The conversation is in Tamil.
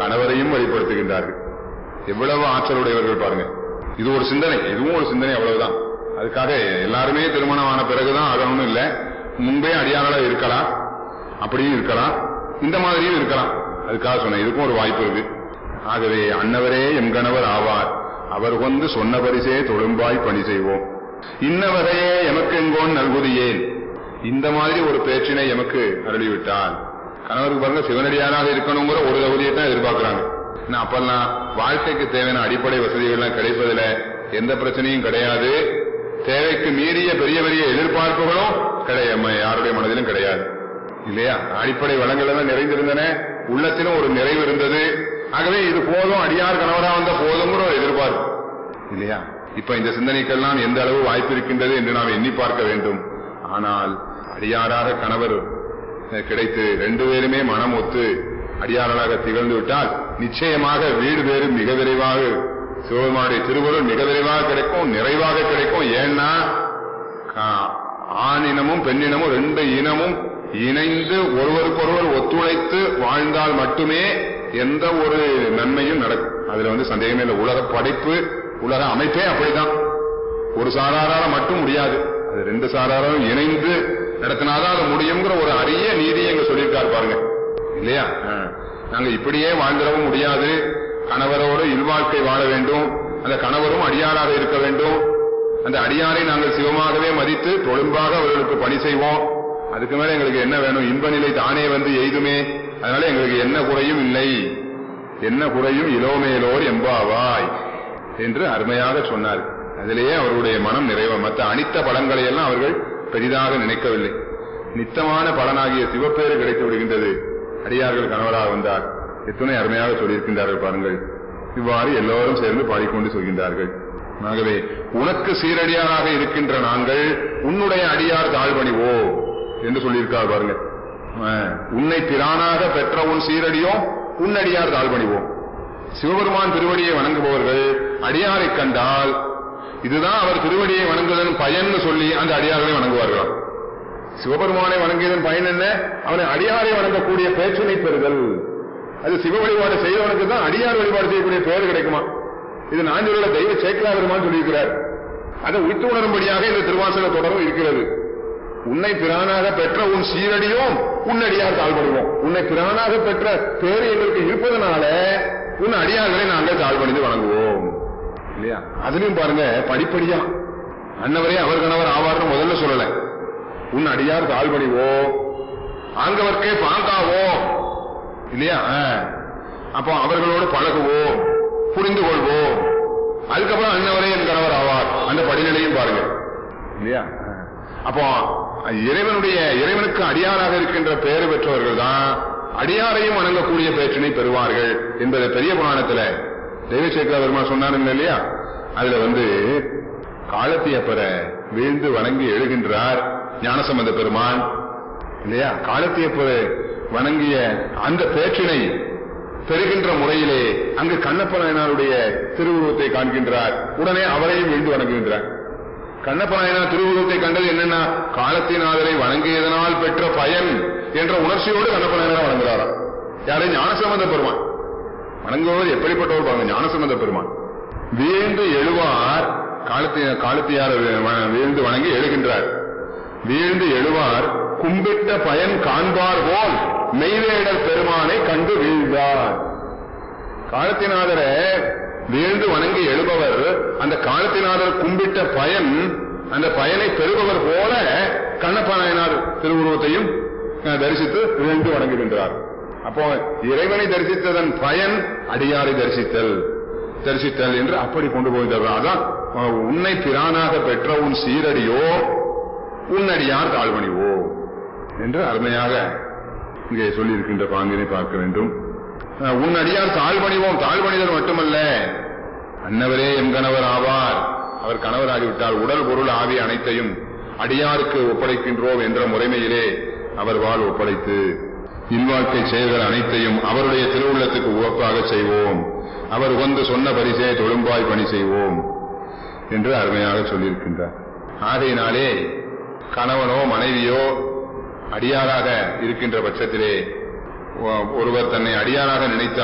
கணவரையும் வெளிப்படுத்துகின்றார்கள் எவ்வளவு ஆற்றலுடையவர்கள் பாருங்க இது ஒரு சிந்தனை இதுவும் ஒரு சிந்தனை அவ்வளவுதான் அதுக்காக எல்லாருமே திருமணம் ஆன பிறகுதான் ஆகணும்னு இல்ல முன்பே அடியாளா இருக்கலாம் அப்படியும் இருக்கலாம் இந்த மாதிரியும் இருக்கலாம் அதுக்காக சொன்னேன் இதுக்கும் ஒரு வாய்ப்பு இருக்கு ஆகவே அன்னவரே எம் கணவர் ஆவார் அவர் கொண்டு சொன்ன பரிசே தொழும்பாய் பணி செய்வோம் இன்னவரையே எமக்கெங்கோன் நல்குதியேன் இந்த மாதிரி ஒரு பேச்சினை எமக்கு அருளிவிட்டால் கணவருக்கு பாருங்க சிவனடியாராக இருக்கணுங்கிற ஒரு தகுதியை தான் எதிர்பார்க்கிறாங்க ஏன்னா அப்பெல்லாம் வாழ்க்கைக்கு தேவையான அடிப்படை வசதிகள்லாம் கிடைப்பதில எந்த பிரச்சனையும் கிடையாது தேவைக்கு மீறிய பெரிய பெரிய எதிர்பார்ப்புகளும் கிடையாது யாருடைய மனதிலும் கிடையாது இல்லையா அடிப்படை வளங்கள் எல்லாம் நிறைந்திருந்தன உள்ளத்திலும் ஒரு நிறைவு இருந்தது ஆகவே இது போதும் அடியார் கணவரா வந்த போதுங்கிற ஒரு எதிர்பார்ப்பு இல்லையா இப்ப இந்த சிந்தனைக்கெல்லாம் எந்த அளவு வாய்ப்பு இருக்கின்றது என்று நாம் எண்ணி பார்க்க வேண்டும் ஆனால் அடியாராக கணவர் அஹ், கிடைத்து ரெண்டு பேருமே மனம் ஒத்து அடியார்களாக திகழ்ந்து விட்டால் நிச்சயமாக வீடு பேரு மிக விரைவாக சிவபெருமானுடைய திருவருள் மிக விரைவாக கிடைக்கும் நிறைவாக கிடைக்கும் ஏன்னா ஆ- ஆணினமும் பெண்ணினமும் ரெண்டு இனமும் இணைந்து ஒருவருக்கொருவர் ஒத்துழைத்து வாழ்ந்தால் மட்டுமே எந்த ஒரு நன்மையும் நடக்கும் அதுல வந்து சந்தேகமே இல்லை உலக படைப்பு உலக அமைப்பே அப்படிதான் ஒரு சாராரால மட்டும் முடியாது அது ரெண்டு சாராரும் இணைந்து நடத்தினாதான் அது முடியுங்கிற ஒரு அரிய நீதியை இங்க சொல்லியிருக்காரு பாருங்க இல்லையா ஆ. நாங்க இப்படியே வாழ்ந்திடவும் முடியாது கணவரோடு இல்வாழ்க்கை வாழ வேண்டும் அந்த கணவரும் அடியாராக இருக்க வேண்டும் அந்த அடியாரை நாங்கள் சிவமாகவே மதித்து தொழும்பாக அவர்களுக்கு பணி செய்வோம் அதுக்கு மேல எங்களுக்கு என்ன வேணும் இன்ப நிலை தானே வந்து எய்துமே அதனால எங்களுக்கு என்ன குறையும் இல்லை என்ன குறையும் இளோமேலோர் எம்பாவாய் என்று அருமையாக சொன்னார் அதிலேயே அவருடைய மனம் நிறைவ மற்ற அனித்த பலன்களை எல்லாம் அவர்கள் பெரிதாக நினைக்கவில்லை நித்தமான பலனாகிய சிவப்பேறு கிடைத்து விடுகின்றது அடியார்கள் கணவராக வந்தார் எத்தனை அருமையாக சொல்லியிருக்கின்றார்கள் பாருங்கள் இவ்வாறு எல்லோரும் சேர்ந்து பாடிக்கொண்டு சொல்கின்றார்கள் ஆகவே உனக்கு சீரடியாராக இருக்கின்ற நாங்கள் உன்னுடைய அடியார் தாழ்வணிவோ என்று சொல்லியிருக்கார் பாருங்க ஆஹ், உன்னை பிரானாக பெற்ற உன் சீரடியோ உன் அடியார் தாழ்வணிவோம் சிவபெருமான் திருவடியை வணங்குபவர்கள் அடியாரை கண்டால் இதுதான் அவர் திருவடியை வணங்குவதன் பயன்னு சொல்லி அந்த அடியார்களை வணங்குவார்களாம் சிவபெருமானை வணங்கியதன் பயன் என்ன அவனை அடியாரை வணங்கக்கூடிய பேச்சினை பெறுதல் அது சிவ வழிபாடு செய்தவனுக்கு தான் அடியார் வழிபாடு செய்யக்கூடிய பெயர் கிடைக்குமா இது நாஞ்சூரில் தெய்வ சேக்கலா பெருமான் சொல்லியிருக்கிறார் அதை உய்த்து உணரும்படியாக இந்த திருவாசக தொடரும் இருக்கிறது உன்னை பிரானாக பெற்ற உன் சீரடியும் உன் அடியார் தாழ்படுவோம் உன்னை பிரானாக பெற்ற பேரு எங்களுக்கு இருப்பதனால உன் அடியார்களை நாங்கள் தாழ்பணிந்து வணங்குவோம் இல்லையா அதுலயும் பாருங்க படிப்படியா அன்னவரே அவர் கணவர் ஆவார்னு முதல்ல சொல்லல உன் அடியார் தாழ்பணிவோ ஆங்கவர்க்கே பாங்காவோ இல்லையா ஆ. அப்போ அவர்களோடு பழகுவோம் புரிந்து கொள்வோம் அதுக்கப்புறம் அன்னவரே என் கணவர் ஆவார் அந்த படிநிலையும் பாருங்க இல்லையா ஆ. அப்போ இறைவனுடைய இறைவனுக்கு அடியாராக இருக்கின்ற பெயர் பெற்றவர்கள் தான் அடியாரையும் வணங்கக்கூடிய பேற்றினை பெறுவார்கள் என்பதை பெரிய புராணத்துல தெய்வசேகர பெருமாள் சொன்னாருங்க இல்லையா அதுல வந்து காலத்தியப்பர வீழ்ந்து வணங்கி எழுகின்றார் ஞானசம்பந்த பெருமான் இல்லையா காலத்தியப்பர வணங்கிய அந்த பேற்றினை பெறுகின்ற முறையிலே அங்கு கண்ணப்ப நாயனாருடைய திருவுருவத்தை காண்கின்றார் உடனே அவரையும் வீழ்ந்து வணங்குகின்றார் கண்ணப்ப நாயனார் திருவுருவத்தை கண்டது என்னன்னா காலத்தினாதரை வணங்கியதனால் பெற்ற பயன் என்ற உணர்ச்சியோடு கண்ணப்ப நாயனார் வணங்குறாராம் யாரை ஞானசம்பந்த பெருமான் வணங்குபவர் எப்படிப்பட்டவர் பாருங்க ஞானசம்பந்த பெருமான் வீழ்ந்து எழுவார் காலத்தி காலத்தியார் வ- வீழ்ந்து வணங்கி எழுகின்றார் வீழ்ந்து எழுவார் கும்பிட்ட பயன் காண்பார் போல் மெய்வேடர் பெருமானை கண்டு வீழ்ந்தார் காலத்தினாதரை வீழ்ந்து வணங்கி எழுபவர் அந்த காலத்தினாதர் கும்பிட்ட பயன் அந்த பயனை பெறுபவர் போல கண்ணப்ப நாயனார் திருவுருவத்தையும் அஹ், தரிசித்து வீழ்ந்து வணங்குகின்றார் அப்போ இறைவனை தரிசித்ததன் பயன் அடியாரை தரிசித்தல் தரிசித்தல் என்று அப்படி கொண்டு போகிறார் அதான் அஹ், உன்னை பிரானாக பெற்ற உன் சீரடியோ உன்னடியார் தாழ்வணிவோ என்று அருமையாக இங்கே சொல்லியிருக்கின்ற பாங்கினை பார்க்க வேண்டும் அஹ், உன் அடியார் தாழ்வணிவோம் தாழ்வணிதல் மட்டுமல்ல அன்னவரே எம் கணவர் ஆவார் அவர் கணவராகிவிட்டால் உடல் பொருள் ஆவி அனைத்தையும் அடியாருக்கு ஒப்படைக்கின்றோம் என்ற முறைமையிலே அவர் வாழ் ஒப்படைத்து இல்வாழ்க்கை செயல்கள் அனைத்தையும் அவருடைய திருவுள்ளத்துக்கு உவப்பாக செய்வோம் அவர் வந்து சொன்ன பரிசே தொழும்பாய் பணி செய்வோம் என்று அருமையாக சொல்லியிருக்கின்றார் ஆகையினாலே கணவனோ மனைவியோ அடியாராக இருக்கின்ற பட்சத்திலே ஒ- ஒருவர் தன்னை அடியாராக நினைத்து